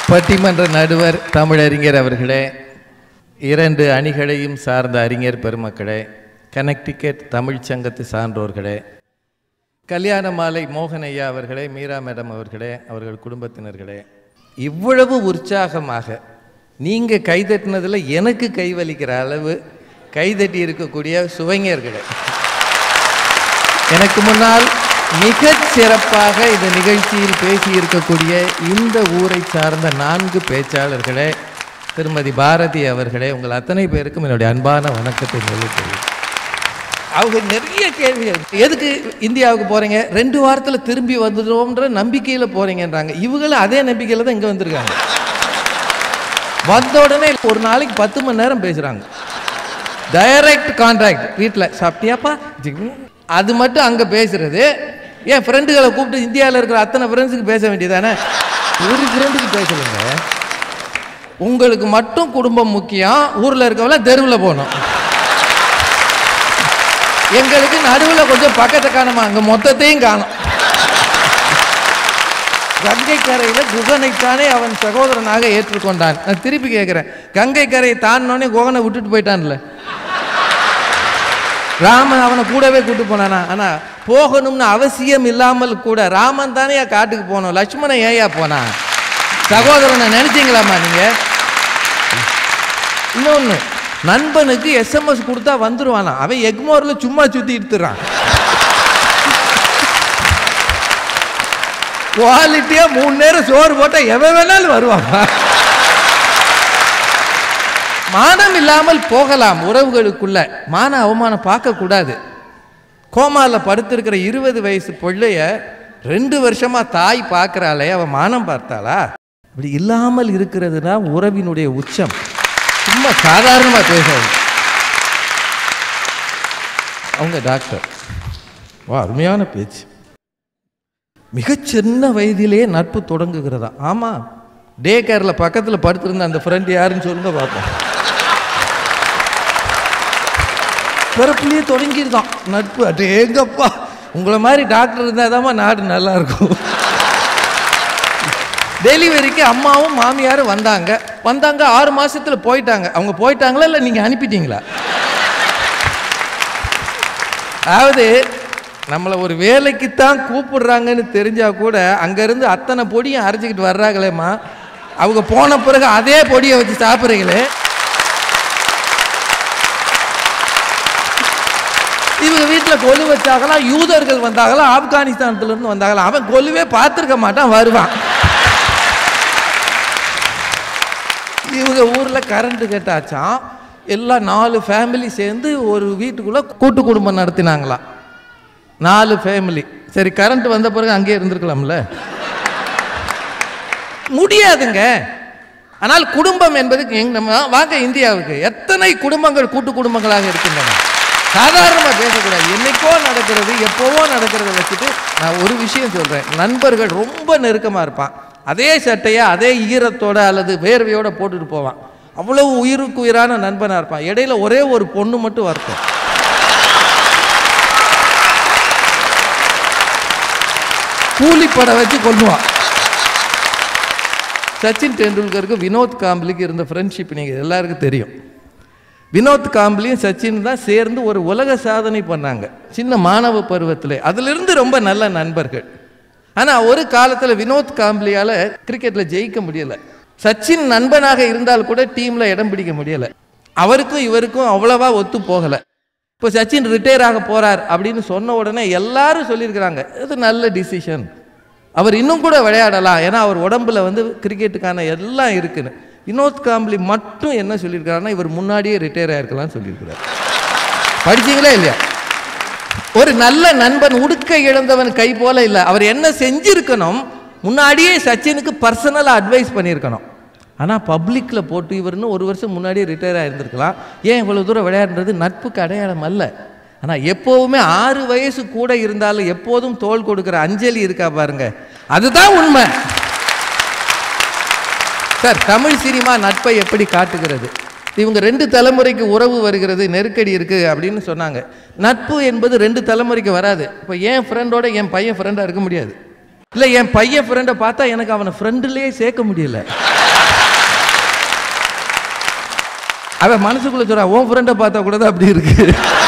பட்டிமன்ற நடுவர் தமிழறிஞர் அவர்களே இரண்டு அணிகளையும் சார்ந்த அறிஞர் பெருமக்களே கனெக்டிகட் தமிழ்ச் சங்கத்து சான்றோர்களே கல்யாண மாலை மோகன் ஐயா அவர்களே மீரா மேடம் அவர்களே அவர்கள் குடும்பத்தினர்களே இவ்வளவு உற்சாகமாக நீங்கள் கைதட்டினதில் எனக்கு கைவலிக்கிற அளவு கைதட்டி இருக்கக்கூடிய சுவைஞர்களே எனக்கு முன்னால் மிகச் சிறப்பாக இந்த நிகழ்ச்சியில் பேசியிருக்கக்கூடிய இந்த ஊரை சார்ந்த நான்கு பேச்சாளர்களே திருமதி பாரதி அவர்களே உங்கள் அத்தனை பேருக்கும் என்னுடைய அன்பான வணக்கத்தை தெரிவிக்கிறேன் அவங்க நிறைய கேள்விகள் எதுக்கு இந்தியாவுக்கு போகிறீங்க ரெண்டு வாரத்தில் திரும்பி வந்துடுவோம்ன்ற நம்பிக்கையில் போகிறீங்கன்றாங்க இவங்களும் அதே நம்பிக்கையில் தான் இங்கே வந்திருக்காங்க வந்த உடனே ஒரு நாளைக்கு பத்து மணி நேரம் பேசுகிறாங்க டைரக்ட் கான்ட்ராக்ட் வீட்டில் சாப்பிட்டியாப்பா ஜிம்மி. அது மட்டும் அங்கே பேசுறது ஏன் ஃப்ரெண்டுகளை கூப்பிட்டு இந்தியாவில் இருக்கிற அத்தனை ஃப்ரெண்ட்ஸுக்கு பேச வேண்டியதானே ஒரு ஃப்ரெண்டுக்கு பேசலைங்க உங்களுக்கு மட்டும் குடும்பம் முக்கியம் ஊரில் இருக்கவங்கள தெருவில் போகணும் எங்களுக்கு நடுவில் கொஞ்சம் பக்கத்தை காணுமா அங்கே மொத்தத்தையும் காணும் கங்கை கரையில் குகனைத்தானே அவன் சகோதரனாக ஏற்றுக்கொண்டான் நான் திருப்பி கேட்குறேன் கங்கை கரையை தாண்டினோடனே குகனை விட்டுட்டு போயிட்டான்ல ராமன் அவனை கூடவே கூட்டு போனானா ஆனா போகணும்னு அவசியம் இல்லாமல் கூட ராமன் தானே காட்டுக்கு போனோம் லட்சுமணன் ஏயா போனான் சகோதரனை நினைச்சீங்களாமா நீங்க இன்னொன்று நண்பனுக்கு எஸ்எம்எஸ் கொடுத்தா வந்துருவானா அவன் எக்மோரில் சும்மா சுற்றி எடுத்துறான் குவாலிட்டியாக மூணு நேரம் சோறு போட்டால் எவன் வேணாலும் வருவான் மானம் இல்லாமல் போகலாம் உறவுகளுக்குள்ள மான அவமானம் பார்க்கக்கூடாது கோமாவில் படுத்திருக்கிற இருபது வயசு பிள்ளைய ரெண்டு வருஷமா தாய் பார்க்கறாளே அவ மானம் பார்த்தாளா இப்படி இல்லாமல் இருக்கிறது தான் உறவினுடைய உச்சம் சும்மா சாதாரணமாக பேசுறது அவங்க டாக்டர் வா அருமையான பேச்சு மிகச் சின்ன வயதிலே நட்பு தொடங்குகிறதா ஆமாம் டே கேரில் பக்கத்தில் படுத்திருந்த அந்த ஃப்ரெண்ட் யாருன்னு சொல்லுங்க பார்ப்போம் பிறப்புலேயே தொடங்கிருதான் நட்பு அடேங்கப்பா உங்களை மாதிரி டாக்டர் இருந்தால் நாடு நல்லா இருக்கும் டெலிவரிக்கு அம்மாவும் மாமியாரும் வந்தாங்க வந்தாங்க ஆறு மாசத்துல போயிட்டாங்க அவங்க போயிட்டாங்களா இல்லை நீங்கள் அனுப்பிட்டீங்களா அதாவது நம்மளை ஒரு வேலைக்கு தான் கூப்பிடுறாங்கன்னு தெரிஞ்சா கூட அங்கேருந்து அத்தனை பொடியும் அரைச்சிக்கிட்டு வர்றாங்களேம்மா அவங்க போன பிறகு அதே பொடியை வச்சு சாப்பிட்றீங்களே இவங்க வீட்டில் கொலு வச்சாங்களாம் யூதர்கள் வந்தாங்களாம் ஆப்கானிஸ்தானத்துல இருந்து வந்தாங்களாம் அவன் கொலுவே பார்த்துருக்க மாட்டான் வருவான் இவங்க ஊரில் கரண்ட் கட்டாச்சான் எல்லாம் நாலு ஃபேமிலி சேர்ந்து ஒரு வீட்டுக்குள்ளே கூட்டு குடும்பம் நடத்தினாங்களாம் நாலு ஃபேமிலி சரி கரண்ட் வந்த பிறகு அங்கேயே இருந்திருக்கலாம்ல முடியாதுங்க ஆனால் குடும்பம் என்பது எங்க நம்ம வாங்க இந்தியாவுக்கு எத்தனை குடும்பங்கள் கூட்டு குடும்பங்களாக இருக்கின்றன சாதாரணமாக பேசக்கூடாது என்னைக்கோ நடக்கிறது எப்போவோ நடக்கிறத வச்சுட்டு நான் ஒரு விஷயம் சொல்கிறேன் நண்பர்கள் ரொம்ப நெருக்கமாக இருப்பான் அதே சட்டையை அதே ஈரத்தோட அல்லது வேர்வையோட போட்டுட்டு போவான் அவ்வளவு உயிருக்கு உயிரான நண்பனாக இருப்பான் இடையில ஒரே ஒரு பொண்ணு மட்டும் வரட்டும் கூலிப்படை வச்சு கொல்லுவான் சச்சின் டெண்டுல்கருக்கு வினோத் காம்பலிக்கு இருந்த ஃப்ரெண்ட்ஷிப் நீங்கள் எல்லாருக்கும் தெரியும் வினோத் காம்பலியும் சச்சின் தான் சேர்ந்து ஒரு உலக சாதனை பண்ணாங்க சின்ன மாணவ பருவத்தில் அதிலிருந்து ரொம்ப நல்ல நண்பர்கள் ஆனால் ஒரு காலத்தில் வினோத் காம்பலியால் கிரிக்கெட்டில் ஜெயிக்க முடியலை சச்சின் நண்பனாக இருந்தால் கூட டீமில் இடம் பிடிக்க முடியலை அவருக்கும் இவருக்கும் அவ்வளவா ஒத்து போகலை இப்போ சச்சின் ரிட்டையர் ஆக போகிறார் அப்படின்னு சொன்ன உடனே எல்லாரும் சொல்லியிருக்கிறாங்க இது நல்ல டிசிஷன் அவர் இன்னும் கூட விளையாடலாம் ஏன்னா அவர் உடம்புல வந்து கிரிக்கெட்டுக்கான எல்லாம் இருக்குன்னு வினோத் காம்ப்ளி மட்டும் என்ன சொல்லியிருக்காருன்னா இவர் முன்னாடியே ரிட்டையர் ஆயிருக்கலாம்னு சொல்லியிருக்கிறார் படிச்சீங்களா இல்லையா ஒரு நல்ல நண்பன் உடுக்க இழந்தவன் கை போல இல்லை அவர் என்ன செஞ்சிருக்கணும் முன்னாடியே சச்சினுக்கு பர்சனலாக அட்வைஸ் பண்ணியிருக்கணும் ஆனால் பப்ளிக்கில் போட்டு இவர்னு ஒரு வருஷம் முன்னாடியே ரிட்டையர் ஆயிருந்திருக்கலாம் ஏன் இவ்வளோ தூரம் விளையாடுறது நட்புக்கு அடையாளம் அல்ல ஆனால் எப்போவுமே ஆறு வயசு கூட இருந்தாலும் எப்போதும் தோல் கொடுக்குற அஞ்சலி இருக்கா பாருங்க அதுதான் உண்மை சார் தமிழ் சினிமா நட்பை எப்படி காட்டுகிறது இவங்க ரெண்டு தலைமுறைக்கு உறவு வருகிறது நெருக்கடி இருக்குது அப்படின்னு சொன்னாங்க நட்பு என்பது ரெண்டு தலைமுறைக்கு வராது இப்போ என் ஃப்ரெண்டோட என் பையன் ஃப்ரெண்டாக இருக்க முடியாது இல்லை என் பையன் ஃப்ரெண்டை பார்த்தா எனக்கு அவனை ஃப்ரெண்டுலேயே சேர்க்க முடியல அவன் மனசுக்குள்ள சொல்றான் உன் ஃப்ரெண்டை பார்த்தா கூட தான் அப்படி இருக்கு